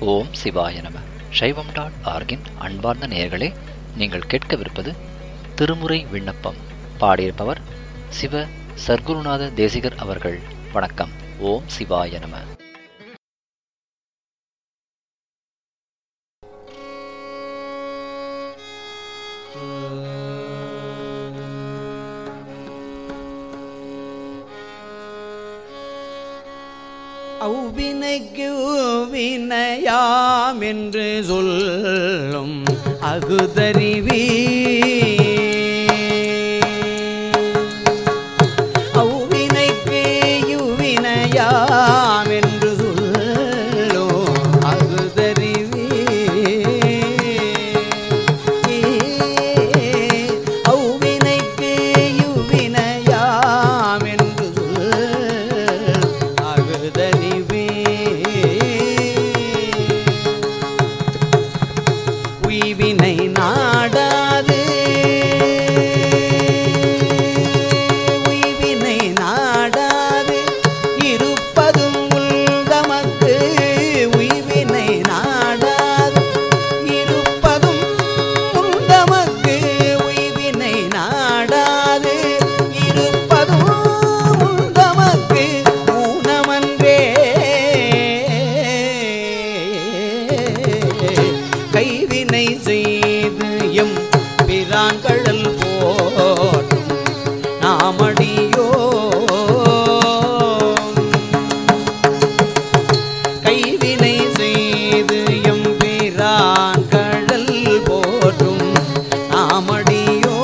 ஓம் சிவாய நம சைவம் டாட் ஆர்கின் அன்பார்ந்த நேயர்களே நீங்கள் கேட்கவிருப்பது திருமுறை விண்ணப்பம் பாடியிருப்பவர் சிவ சர்க்குருநாத தேசிகர் அவர்கள் வணக்கம் ஓம் சிவாய நம அவ்வினைக்கு வினையாம் என்று சொல்லும் அகுதறிவி அவ்வினைக்கு யுவினையாம் என்று சொல்லும் அகுதறிவி அவ்வினைக்கு யுவினையாம் என்று சொல் அகுதறிவே உய்வினை நாடாது உய்வினை நாடாது இருப்பதும் உள்தமக்கு உய்வினை நாடாது இருப்பதும் உள்தமக்கு உய்வினை நாடாது இருப்பதும் உள்தமக்கு ஊனமன்றே கைவினை செய்து எம் பிரான்கடல் போற்றும் நாமடியோ கைவினை செய்து எம் பிரான்கடல் போற்றும் நாமடியோ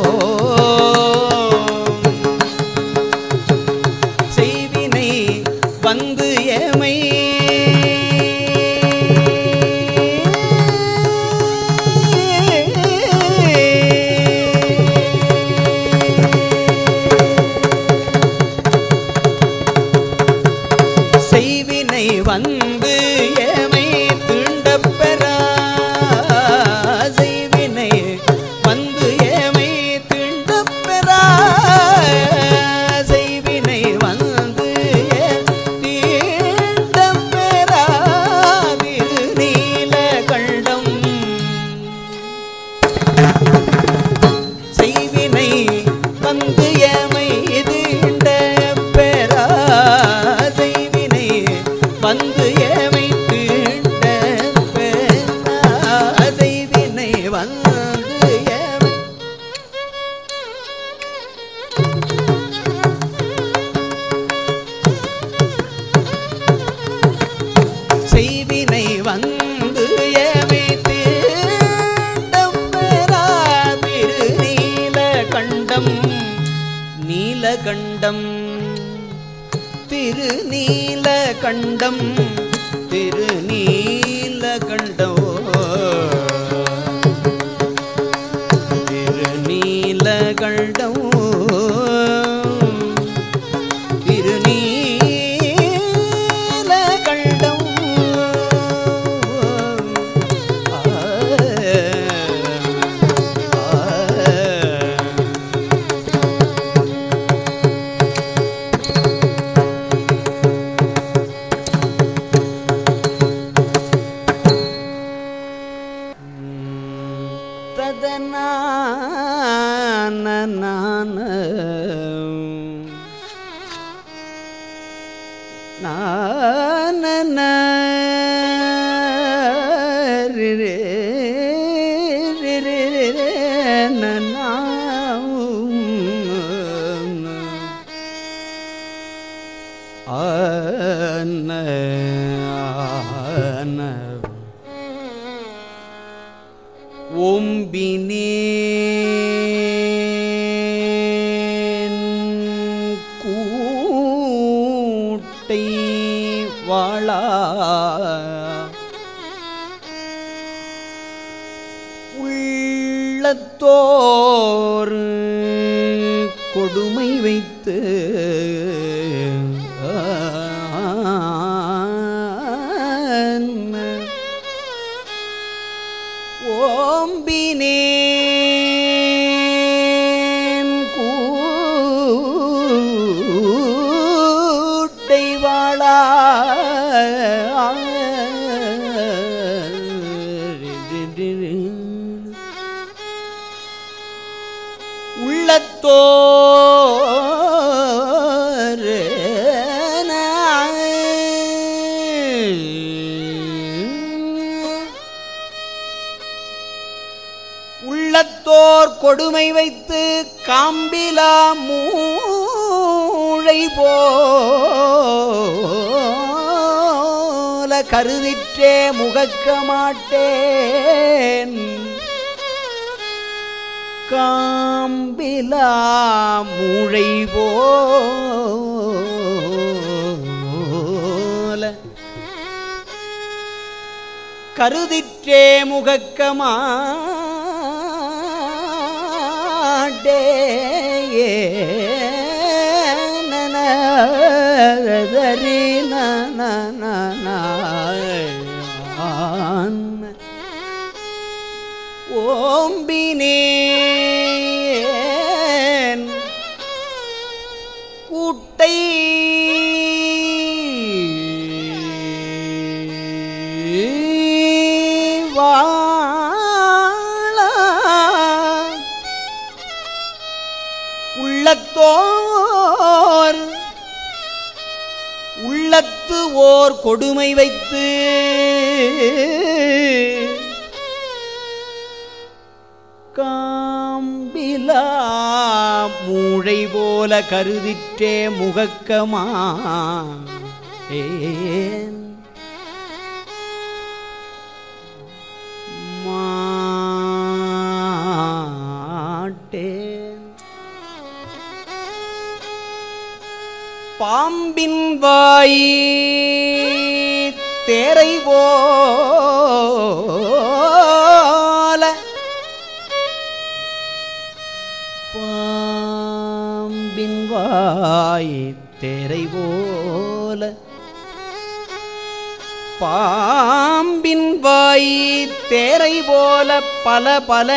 செய்வினை வந்து ஏமை செய்வினை வந்து ஏமை தீண்டப் பெறா செய்வினை வந்து ஏமை தீண்டப் பெறா செய்வினை வந்து தீண்டப் பெறா திருநீல கண்டம் செய்வினை வந்து எமை தீண்ட பெறா செய்வினை வந்து எமை தீண்ட பெறா செய்வினை வந்து எமை செய்வினை வந்து ஏமை தீண்டம் பெறா திருநீல கண்டம் நீலகண்டம் திருநீல கண்டம் திருநீல கண்டம் திருநீல கண்டம் திருநீல கண்டம் ததனான நான ரி ரி ரி ரி ரி ரி நனா ஆன ஆன ஒம்பினேன் கூட்டை வாழா உள்ளத்தோர் கொடுமை வைத்து ஓம்பினேன் கூட்டை வாழா உள்ளத்தோர் உள்ளத்தோர் கொடுமை வைத்து காம்பிலா மூளை போல கருதிற்றே முகக்க மாட்டேன் காம்பிலா மூளை போல கருதிற்றே முகக்க மாட்டே நனதரி நன ஓம்பினேன் கூட்டை வாழ உள்ளத்தோர் உள்ளத்து ஓர் கொடுமை வைத்து காம்பிலா மூளை போல கருதிற்றே முகக்கமா ஏன் மாட்டேன் பாம்பின் வாய் தேரை போல பாம்பின் வாய் தேரை போல பாம்பின் வாய் தேரை போல பல பல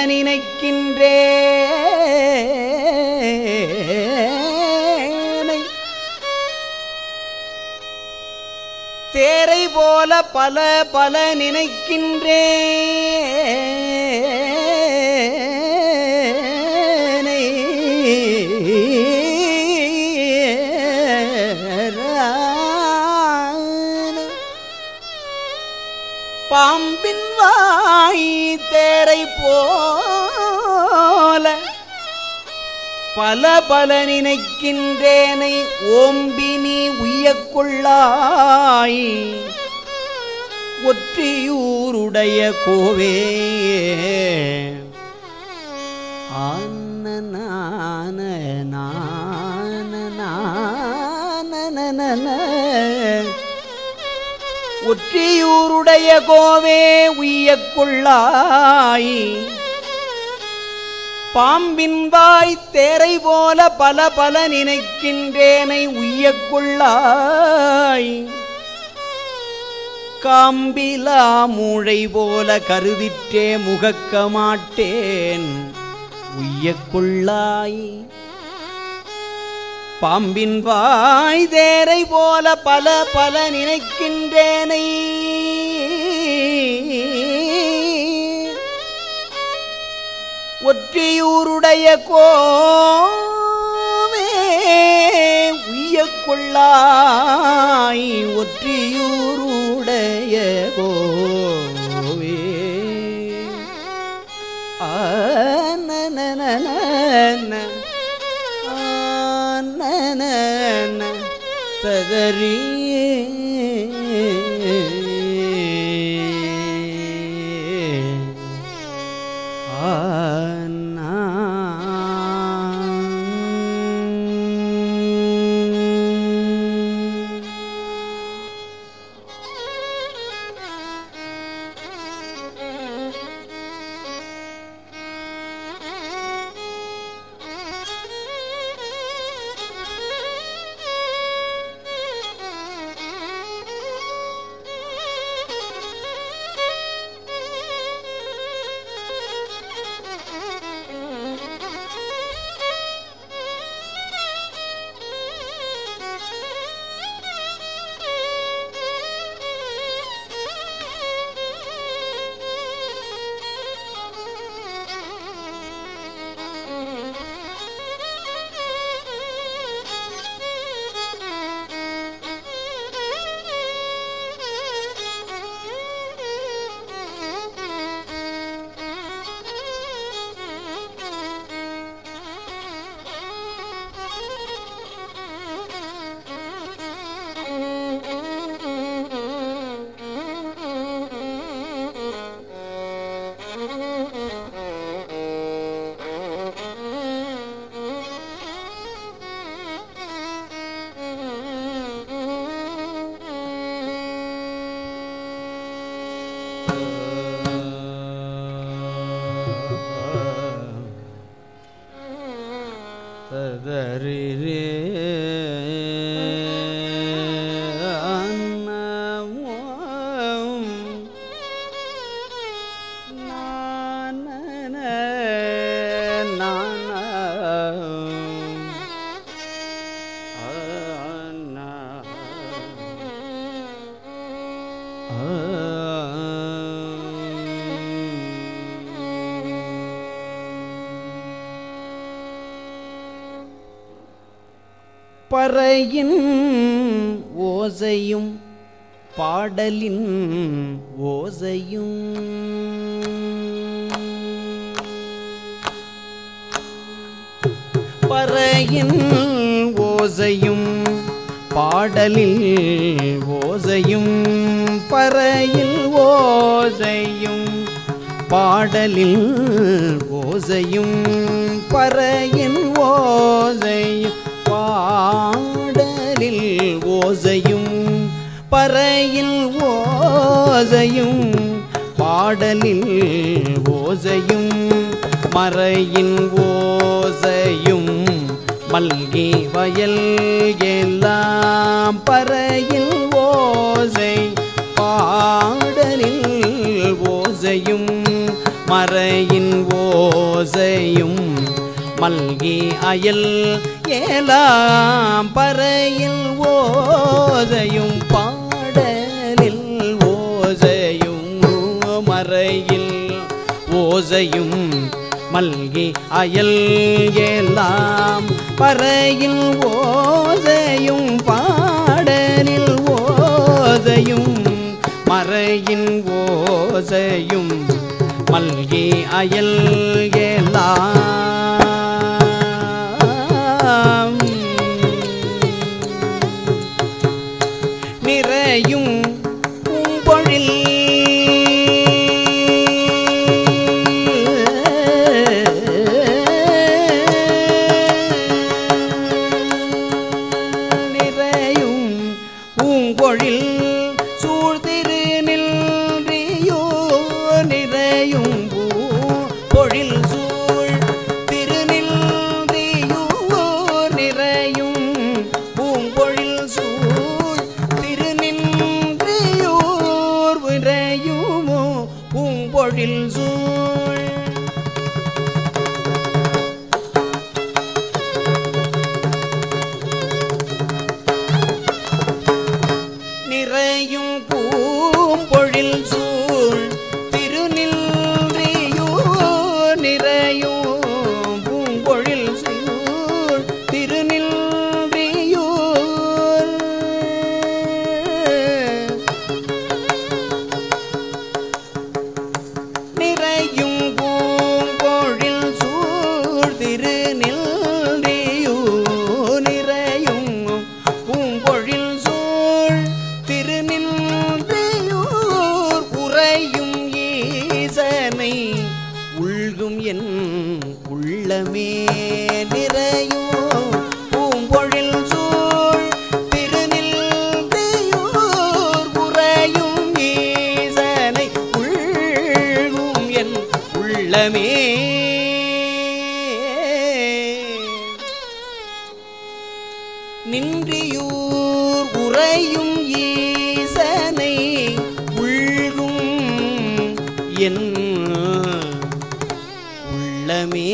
நினைக்கின்றேனை தேரை போல பல பல நினைக்கின்றேனை பாம்பின் வாய் தேரை போல பல பல நினைக்கின்றேனை ஓம்பி நீ உய்யக்கொள்ளாய் ஒற்றியூருடைய கோவே ஆன ஒற்றியூருடைய கோவே உய்யக்கொள்ளாய் பாம்பின் வாய் தேரை போல பல பல நினைக்கின்றேனை உய்யக்கொள்ளாய் காம்பிலா மூளை போல கருதிற்றே முகக்க மாட்டேன் உய்யக்கொள்ளாய் பாம்பின் வாய் தேரை போல பல பல நினைக்கின்றேனை ஒற்றியூருடைய கோவே உய்யக்கொள்ளாய் ஒற்றியூருடைய கோவே ஆனனனன ஆனனன ததறி ஆனா ததரி ரே அன்னமோம் நானன நானம் அன்னா பறையின் ஓசையும் பாடலின் ஓசையும் பறையின் ஓசையும் பாடலில் ஓசையும் பறையில் ஓசையும் பாடலில் ஓசையும் பறையின் ஓசையும் பாடலில் ஓசையும் பறையில் ஓசையும் பாடலில் ஓசையும் மறையின் ஓசையும் மல்கி வயல் எல்லாம் பறையில் ஓசை பாடலில் ஓசையும் மறையின் ஓசையும் மல்கி அயல் ஏலாம் பறையில் ஓசையும் பாடலில் ஓசையும் மறையில் ஓசையும் மல்கி அயல் எல்லாம் பறையில் ஓசையும் பாடலில் ஓசையும் மறையின் ஓசையும் மல்கி அயல் எல்லாம் நிறையும் பூம்பொழில் நிறையும் பூங்கொழில் சூழ்திரு நின்றியோ நிறையும் பொழில் சூழ் திருநின்றியோ நிறையும் பூங்கொழில் சூழ் திருநின்றியோர் விரையுமோ பூங்கொழில் சூழ் நிறையும் பூம்பொழில் சூழ் திருநின்றியோ நிறையும் பூம்பொழில் சூழ் திருநின்றியோ நிறையும் பூம்பொழில் சூழ் திருநின்றியோ நிறையும் பூம்பொழில் சூழ் திருநின்றியூர் உறையும் ஈசனை உள்கும் என் உள்ளமே நிறையும் பூம்பொழில் சூழ் திருநின்றியூர் உறையும் ஈசனை உள்கும் என் உள்ளமே நின்றியூர் உறையும் ஈசனை உள்கும் என் உள்ளமே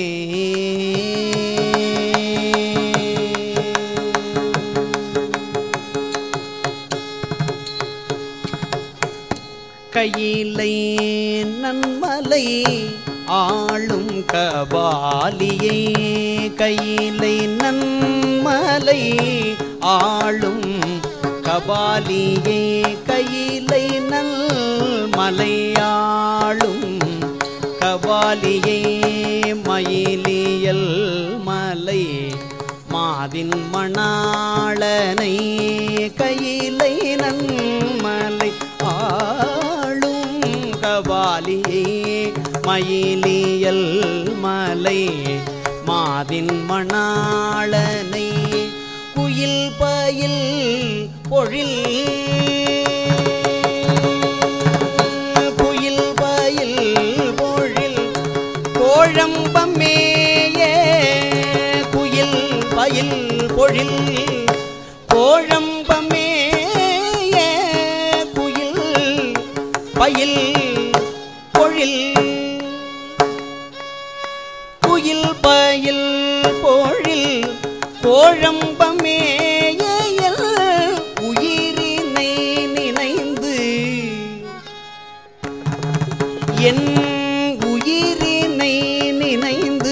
கையிலை நன்மலை ஆளும் கபாலியை கையிலை நன்மலை ஆளும் கபாலியை கையிலை நல் மலையாளும் கபாலியை மயிலியல் மலை மாதின் மணாளனை கையிலை நன்மலை ஆளும் கபாலியை மயிலியல் மலை மாதின் மணாளனை குயில் பயில் பொழில் குயில் பயில் பொழில் கோழம்பமேய குயில் பயில் பொழில் கோழம்பமேய குயில் பயில் பொழில் குயில் பயில் பொழில் கோழம்பமேயல் உயிரினை நினைந்து என் உயிரினை நினைந்து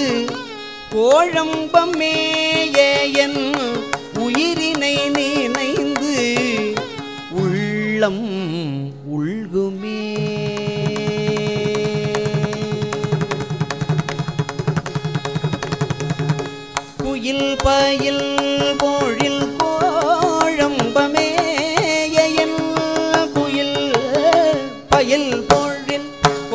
கோழம்பமேய என் உயிரினை நினைந்து உள்ளம் உள்குமே குயில் பயில் பொழில் கோழம்பமேயன் குயில் பயில் பொழில்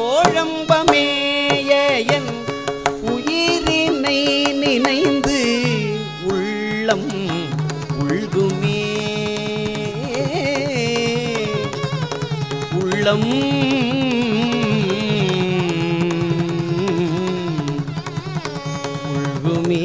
கோழம்பமேயன் உயிரினை நினைந்து உள்ளம் உள்குமே உள்ளம் உள்குமே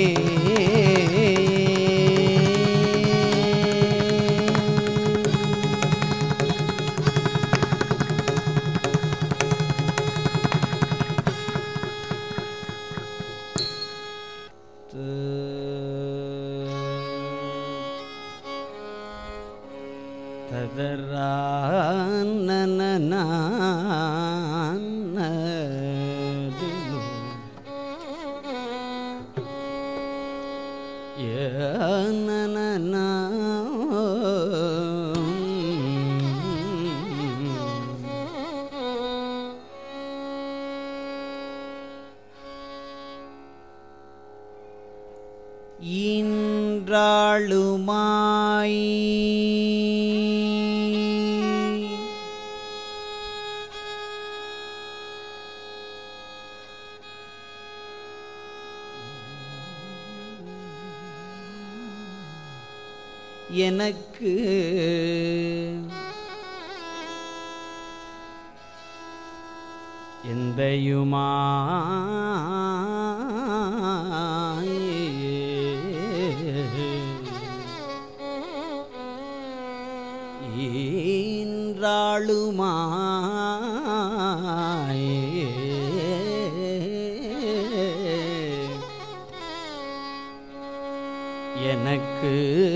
ஈன்றாளுமாய் எனக்கு எந்தையுமாய் ஈன்றாளுமாய் எனக்கு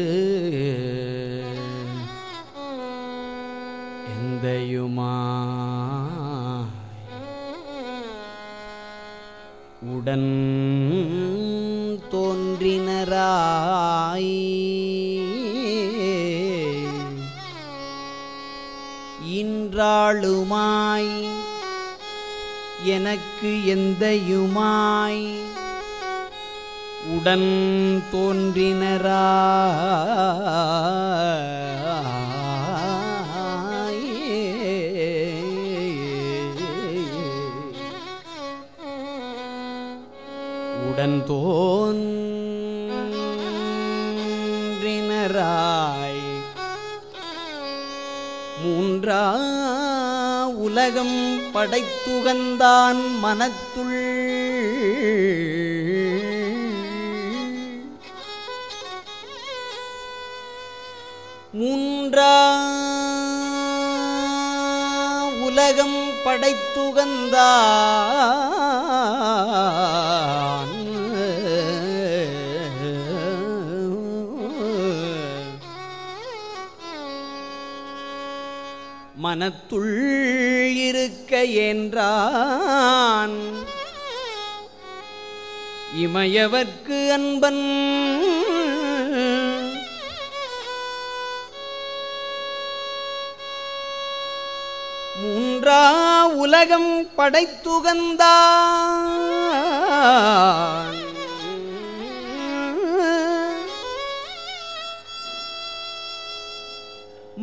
எந்தையுமாய் உடன் தோன்றினராய் இன்றாளுமாய் எனக்கு எந்தையுமாய் உடன் தோன்றினராய் உடன் தோன்றினராய் மூன்றா உலகம் படைத்துகந்தான் மனத்துள் மூன்றா உலகம் படைத்துகந்தான் மனத்துள் இருக்க என்றான் இமயவர்க்கு அன்பன் மூன்றா உலகம் படைத்துகந்தான்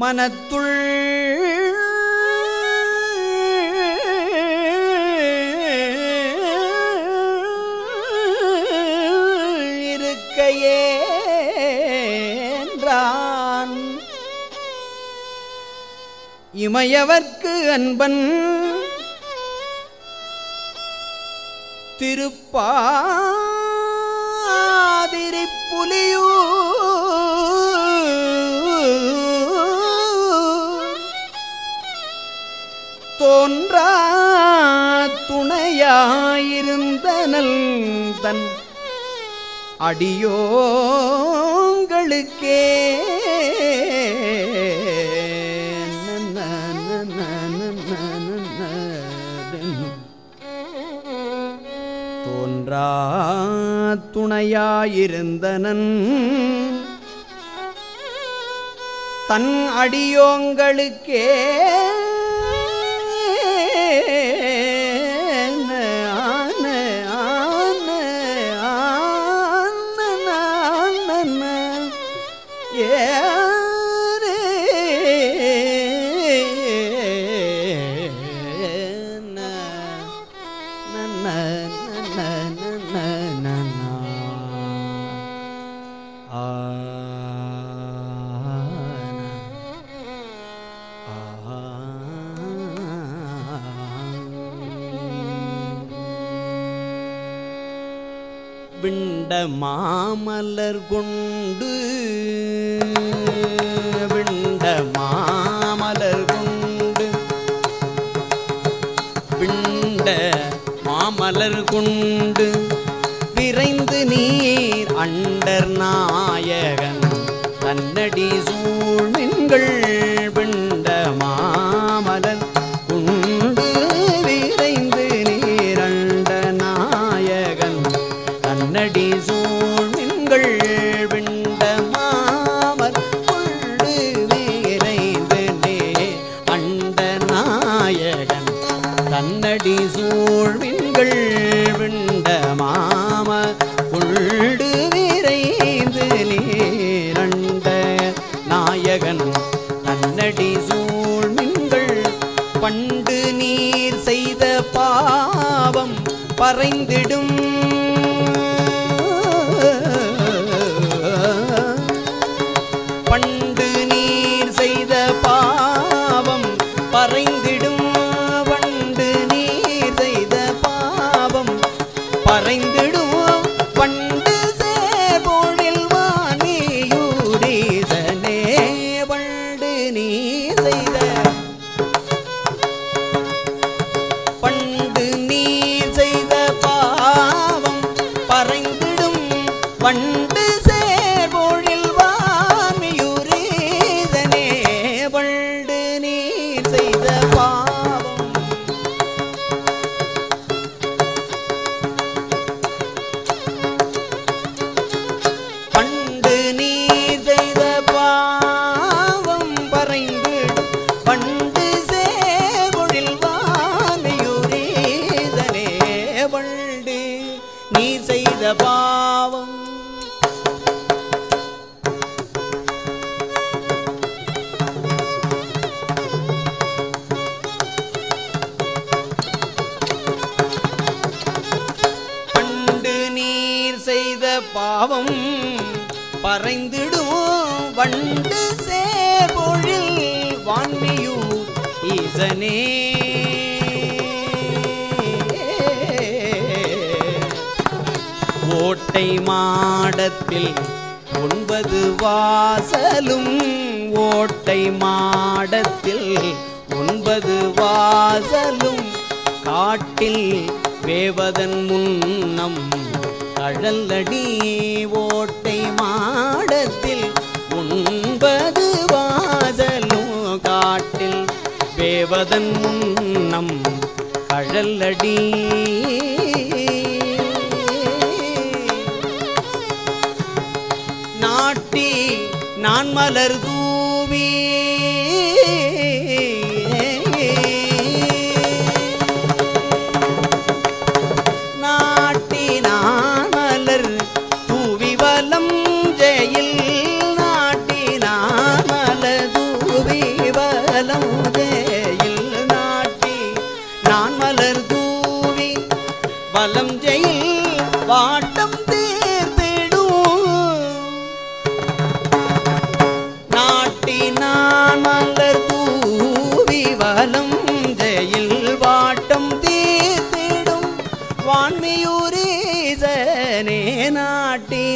மனத்துள் இமையவர்க்கு அன்பன் திருப்பாதிரி தோன்றா துணையாயிருந்தனல் தன் அடியோங்களுக்கே தோன்றா துணையாயிருந்தனன் தன் அடியோங்களுக்கே ஆன, ஆன, ஆன, ஆன, ஏரே. ந, ந, ந, ந, ந, ந, ந, ந. ஆ, விண்ட மாமலர் கொண்டு விண்ட மாமலர் கொண்டு விண்ட மாமலர் கொண்டு விரைந்து நீர் அண்டர் நாயகன் தன்னடி சூழ்மின்கள் விண்ட மாமலர் கொண்டு விரைந்து நீர் அண்ட நாயகன் தன்னடி சூழ்மின்கள் விண்ட மாமர் கொண்டு விரைந்து நீ அண்ட நாயகன் தன்னடி சூழ்வின்கள் விண்ட மாம உள்டு விரைந்து நீரண்ட நாயகன் தன்னடி சூழ்மின்கள் பண்டு நீர் செய்த பாவம் பறைந்திடும் பண்டு நீர் செய்த பாவம் பறைந்திடும் வண்டு நீர் செய்த பாவம் பறைந்திடும் பண்டு சேபொழில் வாணியூரீசனே வண்டு நீர் செய்த பண்டு நீர் செய்த பாவம் பறைந்திடும் வண்டு சேர்பொழில் வாமியுரீதனே வண்டு நீர் செய்த பாவம் பண்டு நீர் செய்த பாவம் பறைந்திடும் பண்டு சேவொழில் வானையுரீதனே வண்டு நீ செய்த பாவம் பண்டு நீர் செய்த பாவம் பறைந்திடும் வண்டு சேபொழில் வான்மியூர் ஈசனே ஓட்டை மாடத்தில் ஒன்பது வாசலும் ஓட்டை மாடத்தில் ஒன்பது வாசலும் காட்டில் வேவதன் முன்னம் கழல்லடி ஓட்டை மாடத்தில் ஒன்பது வாசலும் காட்டில் வேவதன் முன்னம் கழல்லடி நாட்டி நான் மலர் தூவி நாட்டி நான் மலர் தூவி வலம் ஜெயில் நாட்டி நான் மலர் தூவி வலம் ஜெயில் நாட்டி நான் மலர் தூவி வலம் ஜெயில் வாட்டம் தீர்த்திடும்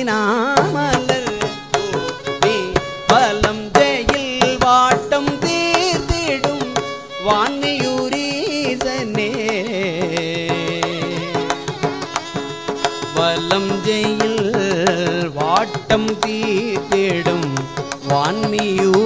நாட்டினாமலர் தூவி வலம் ஜெயில் வாட்டம் தீர்த்திடும் வான்மியூரீசனே வலம் ஜெயில் வாட்டம் தீர்த்திடும் வான்மியூ